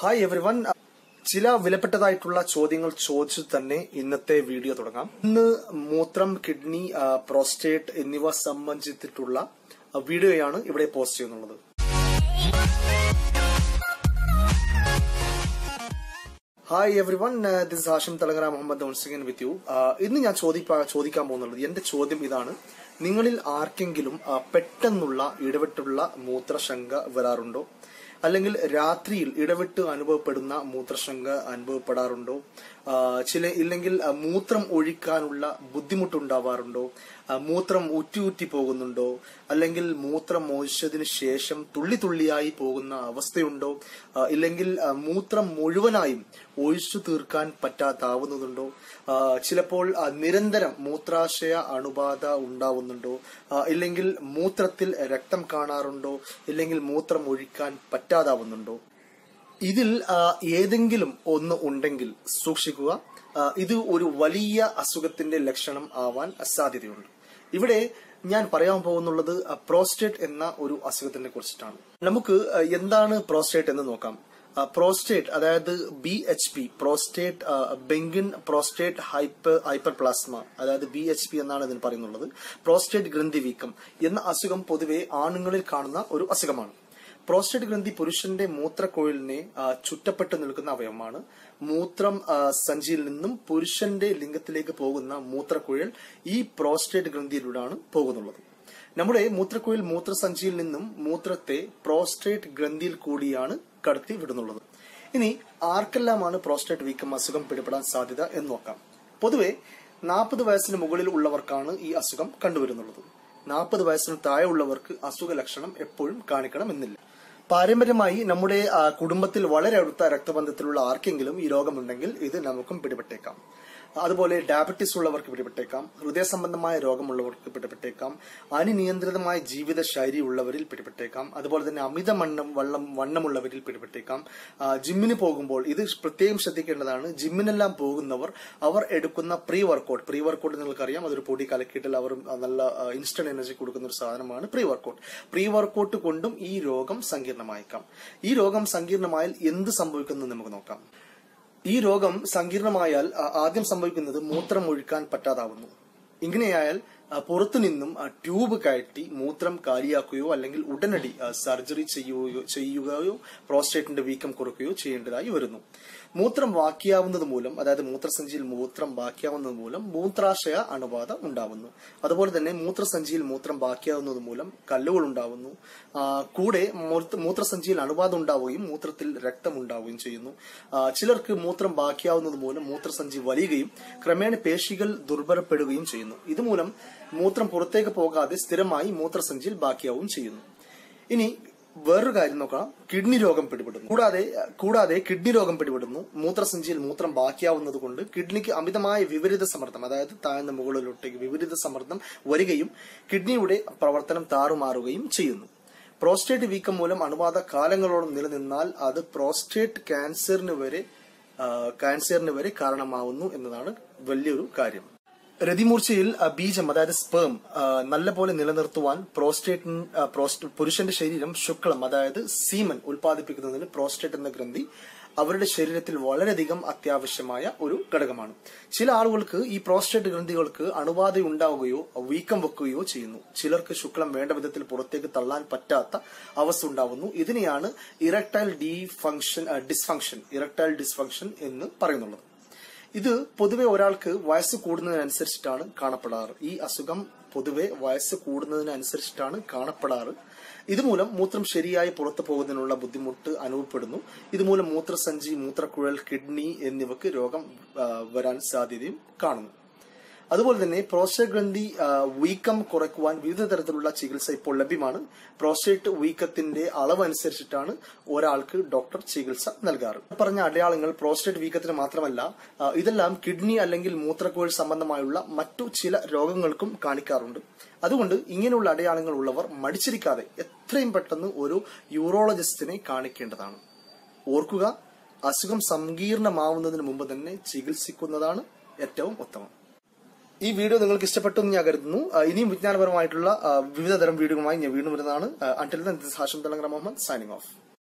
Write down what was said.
hi every one ചില വിലപ്പെട്ടതായിട്ടുള്ള ചോദ്യങ്ങൾ ചോദിച്ചു തന്നെ ഇന്നത്തെ വീഡിയോ തുടങ്ങാം ഇന്ന് മൂത്രം കിഡ്നി ആ, പ്രോസ്റ്റേറ്റ് എന്നിവ സംബന്ധിച്ചിട്ടുള്ള ആ, വീഡിയോയാണ് ഇവിടെ പോസ്റ്റ് ചെയ്യുന്നുള്ളത് hi everyone this Hashim Thalangara Muhammad ഓൺസിഗൻ വിത്ത് യു ഇന്ന് ഞാൻ ചോദിപ്പാ- ചോദിക്കാൻ പോകുന്നുള്ളത് എന്റെ ചോദ്യം ഇതാണ് നിങ്ങളിൽ ആർക്കെങ്കിലും ആ, പെട്ടെന്നുള്ള ഇടവിട്ടുള്ള മൂത്രശങ്ക വരാറുണ്ടോ അല്ലെങ്കിൽ രാത്രിയിൽ ഇടവിട്ട് അനുഭവപ്പെടുന്ന മൂത്രശങ്ക അനുഭവപ്പെടാറുണ്ടോ ആ, ചില ഇല്ലെങ്കിൽ ആ, മൂത്രം ഒഴിക്കാനുള്ള ബുദ്ധിമുട്ടുണ്ടാവാറുണ്ടോ ആ, മൂത്രം ഉറ്റി ഉറ്റി പോകുന്നുണ്ടോ അല്ലെങ്കിൽ മൂത്രം മോശിച്ചതിന് ശേഷം തുള്ളി തുള്ളിയായി പോകുന്ന അവസ്ഥയുണ്ടോ ആ, ഇല്ലെങ്കിൽ ആ, മൂത്രം മുഴുവനായും ഒഴിച്ചു തീർക്കാൻ പറ്റാതാവുന്നതുണ്ടോ ആ, ചിലപ്പോൾ ആ, നിരന്തരം മൂത്രാശയ അണുബാധ ഉണ്ടാവുന്നുണ്ടോ ആ, ഇല്ലെങ്കിൽ മൂത്രത്തിൽ രക്തം കാണാറുണ്ടോ ഇല്ലെങ്കിൽ മൂത്രം ഒഴിക്കാൻ പറ്റാതാവുന്നുണ്ടോ ഇതിൽ ആ, ഏതെങ്കിലും ഒന്ന് ഉണ്ടെങ്കിൽ സൂക്ഷിക്കുക ആ, ഇത് ഒരു വലിയ അസുഖത്തിന്റെ ലക്ഷണം ആവാൻ സാധ്യതയുണ്ട് ഇവിടെ ഞാൻ പറയാൻ പോകുന്നുള്ളത് ആ, പ്രോസ്റ്റേറ്റ് എന്ന ഒരു അസുഖത്തിനെ കുറിച്ചിട്ടാണ് നമുക്ക് ആ, എന്താണ് പ്രോസ്റ്റേറ്റ് എന്ന് നോക്കാം ആ, പ്രോസ്റ്റേറ്റ് അതായത് ബി എച്ച് പി പ്രോസ്റ്റേറ്റ് ആ, benign prostate hyper hyper plasma അതായത് ബി എച്ച് പി എന്നാണ് ഇതിന് പറയുന്നുള്ളത് പ്രോസ്റ്റേറ്റ് ഗ്രന്ഥി വീക്കം എന്ന അസുഖം പൊതുവെ ആണുങ്ങളിൽ കാണുന്ന ഒരു അസുഖമാണ് പ്രോസ്റ്റേറ്റ് ഗ്രന്ഥി പുരുഷന്റെ മൂത്രക്കൊഴിലിനെ ആ, ചുറ്റപ്പെട്ട് നിൽക്കുന്ന അവയവമാണ് മൂത്രം ആ, സഞ്ചിയിൽ നിന്നും പുരുഷന്റെ ലിംഗത്തിലേക്ക് പോകുന്ന മൂത്രക്കുഴൽ ഈ പ്രോസ്റ്റേറ്റ് ഗ്രന്ഥിയിലൂടെയാണ് പോകുന്നുള്ളത് നമ്മുടെ മൂത്രക്കുഴൽ മൂത്രസഞ്ചിയിൽ നിന്നും മൂത്രത്തെ പ്രോസ്റ്റേറ്റ് ഗ്രന്ഥിയിൽ കൂടിയാണ് കടത്തി വിടുന്നുള്ളത് ഇനി ആർക്കെല്ലാമാണ് പ്രോസ്റ്റേറ്റ് വീക്കം അസുഖം പിടിപെടാൻ സാധ്യത എന്ന് നോക്കാം പൊതുവെ നാൽപ്പത് വയസ്സിന് മുകളിൽ ഉള്ളവർക്കാണ് ഈ അസുഖം കണ്ടുവരുന്നുള്ളത് നാൽപ്പത് വയസ്സിന് താഴെ ഉള്ളവർക്ക് അസുഖ ലക്ഷണം എപ്പോഴും കാണിക്കണമെന്നില്ല പാരമ്പര്യമായി നമ്മുടെ ആ, കുടുംബത്തിൽ വളരെ അടുത്ത രക്തബന്ധത്തിലുള്ള ആർക്കെങ്കിലും ഈ രോഗമുണ്ടെങ്കിൽ ഇത് നമുക്കും പിടിപെട്ടേക്കാം അതുപോലെ ഡയബറ്റീസ് ഉള്ളവർക്ക് പിടിപെട്ടേക്കാം ഹൃദയ സംബന്ധമായ രോഗമുള്ളവർക്ക് പിടിപെട്ടേക്കാം അനിനിയന്ത്രിതമായ ജീവിത ശൈലി ഉള്ളവരിൽ പിടിപെട്ടേക്കാം അതുപോലെ തന്നെ അമിത മണ്ണം വള്ളം വണ്ണമുള്ളവരിൽ പിടിപെട്ടേക്കാം ആ, ജിമ്മിന് പോകുമ്പോൾ ഇത് പ്രത്യേകം ശ്രദ്ധിക്കേണ്ടതാണ് ജിമ്മിനെല്ലാം പോകുന്നവർ അവർ എടുക്കുന്ന പ്രീ വർക്കൗട്ട് പ്രീ വർക്കൗട്ട് നിങ്ങൾക്കറിയാം അതൊരു പൊടി കലക്കിയിട്ടിൽ അവർ ആ, നല്ല ഇൻസ്റ്റന്റ് എനർജി കൊടുക്കുന്ന ഒരു സാധനമാണ് പ്രീ വർക്കൗട്ട് പ്രീ വർക്കൗട്ട് കൊണ്ടും ഈ രോഗം സങ്കീർണമായേക്കാം ഈ രോഗം സങ്കീർണമായാൽ എന്ത് സംഭവിക്കുന്നു എന്ന് നമുക്ക് നോക്കാം ഈ രോഗം സങ്കീർണമായാൽ ആ, ആദ്യം സംഭവിക്കുന്നത് മൂത്രം ഒഴിക്കാൻ പറ്റാതാവുന്നു ഇങ്ങനെയായാൽ ആ, പുറത്തുനിന്നും ആ, ട്യൂബ് കയറ്റി മൂത്രം കാലിയാക്കുകയോ അല്ലെങ്കിൽ ഉടനടി ആ, സർജറി ചെയ്യുകയോ ചെയ്യുകയോ പ്രോസ്റ്റേറ്റിന്റെ വീക്കം കുറയ്ക്കുകയോ ചെയ്യേണ്ടതായി വരുന്നു മൂത്രം ബാക്കിയാവുന്നത് മൂലം അതായത് മൂത്രസഞ്ചിയിൽ മൂത്രം ബാക്കിയാവുന്നത് മൂലം മൂത്രാശയ അണുബാധ ഉണ്ടാവുന്നു അതുപോലെ തന്നെ മൂത്രസഞ്ചിയിൽ മൂത്രം ബാക്കിയാവുന്നത് മൂലം കല്ലുകൾ ഉണ്ടാവുന്നു ആ, കൂടെ മൂത്ര- മൂത്രസഞ്ചിയിൽ അണുബാധ ഉണ്ടാവുകയും മൂത്രത്തിൽ രക്തം ഉണ്ടാവുകയും ചെയ്യുന്നു ആ, ചിലർക്ക് മൂത്രം ബാക്കിയാവുന്നത് മൂലം മൂത്രസഞ്ചി വലിയുകയും ക്രമേണ പേശികൾ ദുർബലപ്പെടുകയും ചെയ്യുന്നു ഇതുമൂലം മൂത്രം പുറത്തേക്ക് പോകാതെ സ്ഥിരമായി മൂത്രസഞ്ചിയിൽ ബാക്കിയാവുകയും ചെയ്യുന്നു ഇനി വേറൊരു കാര്യം നോക്കാം കിഡ്നി രോഗം പിടിപെടുന്നു കൂടാതെ കൂടാതെ കിഡ്നി രോഗം പിടിപെടുന്നു മൂത്രസഞ്ചിയിൽ മൂത്രം ബാക്കിയാവുന്നത് കൊണ്ട് കിഡ്നിക്ക് അമിതമായ വിപരീത സമ്മർദ്ദം അതായത് താഴ്ന്ന മുകളിലോട്ടേക്ക് വിപരീത സമ്മർദ്ദം വരികയും കിഡ്നിയുടെ പ്രവർത്തനം താറുമാറുകയും ചെയ്യുന്നു പ്രോസ്റ്റേറ്റ് വീക്കം മൂലം അണുബാധ കാലങ്ങളോളം നിലനിന്നാൽ അത് പ്രോസ്റ്റേറ്റ് ക്യാൻസറിന് വരെ ആ, ക്യാൻസറിന് വരെ കാരണമാവുന്നു എന്നതാണ് വലിയൊരു കാര്യം രതിമൂർച്ചയിൽ ആ, ബീജം അതായത് സ്പേം നല്ലപോലെ നിലനിർത്തുവാൻ പ്രോസ്റ്റേറ്റ് പ്രോസ്റ്റ പുരുഷന്റെ ശരീരം ശുക്ലം അതായത് സീമൻ ഉൽപ്പാദിപ്പിക്കുന്നതിന് പ്രോസ്റ്റേറ്റ് എന്ന ഗ്രന്ഥി അവരുടെ ശരീരത്തിൽ വളരെയധികം അത്യാവശ്യമായ ഒരു ഘടകമാണ് ചില ആളുകൾക്ക് ഈ പ്രോസ്റ്റേറ്റ് ഗ്രന്ഥികൾക്ക് അണുബാധ ഉണ്ടാവുകയോ വീക്കം വെക്കുകയോ ചെയ്യുന്നു ചിലർക്ക് ശുക്ലം വേണ്ട വിധത്തിൽ പുറത്തേക്ക് തള്ളാൻ പറ്റാത്ത അവസ്ഥ ഉണ്ടാവുന്നു ഇതിനെയാണ് erectile dysfunction dysfunction erectile dysfunction എന്ന് പറയുന്നുള്ളത് ഇത് പൊതുവെ ഒരാൾക്ക് വയസ്സ് കൂടുന്നതിനനുസരിച്ചിട്ടാണ് കാണപ്പെടാറ് ഈ അസുഖം പൊതുവെ വയസ്സ് കൂടുന്നതിനനുസരിച്ചിട്ടാണ് കാണപ്പെടാറ് ഇതുമൂലം മൂത്രം ശരിയായി പുറത്തു പോകുന്നതിനുള്ള ബുദ്ധിമുട്ട് അനുഭവപ്പെടുന്നു ഇതുമൂലം മൂത്രസഞ്ചി മൂത്രക്കുഴൽ കിഡ്നി എന്നിവക്ക് രോഗം ആ, വരാൻ സാധ്യതയും കാണുന്നു അതുപോലെ തന്നെ പ്രോസ്റ്റേറ്റ് ഗ്രന്ഥി ആ, വീക്കം കുറയ്ക്കുവാൻ വിവിധ തരത്തിലുള്ള ചികിത്സ ഇപ്പോൾ ലഭ്യമാണ് പ്രോസ്റ്റേറ്റ് വീക്കത്തിന്റെ അളവ് അനുസരിച്ചിട്ടാണ് ഒരാൾക്ക് ഡോക്ടർ ചികിത്സ നൽകാറ് പറഞ്ഞ അടയാളങ്ങൾ പ്രോസ്റ്റേറ്റ് വീക്കത്തിന് മാത്രമല്ല ആ, ഇതെല്ലാം കിഡ്നി അല്ലെങ്കിൽ മൂത്രക്കോഴ് സംബന്ധമായുള്ള മറ്റു ചില രോഗങ്ങൾക്കും കാണിക്കാറുണ്ട് അതുകൊണ്ട് ഇങ്ങനെയുള്ള അടയാളങ്ങൾ ഉള്ളവർ മടിച്ചിരിക്കാതെ എത്രയും പെട്ടെന്ന് ഒരു യൂറോളജിസ്റ്റിനെ കാണിക്കേണ്ടതാണ് ഓർക്കുക അസുഖം സങ്കീർണമാവുന്നതിന് മുമ്പ് തന്നെ ചികിത്സിക്കുന്നതാണ് ഏറ്റവും ഉത്തമം ഈ വീഡിയോ നിങ്ങൾക്ക് ഇഷ്ടപ്പെട്ടു എന്ന് ഞാൻ കരുതുന്നു ആ, ഇനിയും വിജ്ഞാനപരമായിട്ടുള്ള ആ, വിവിധ തരം വീഡിയോകളുമായി ഞാൻ വീണ്ടും വരുന്നതാണ് until Hashim Thalangara Muhammad signing of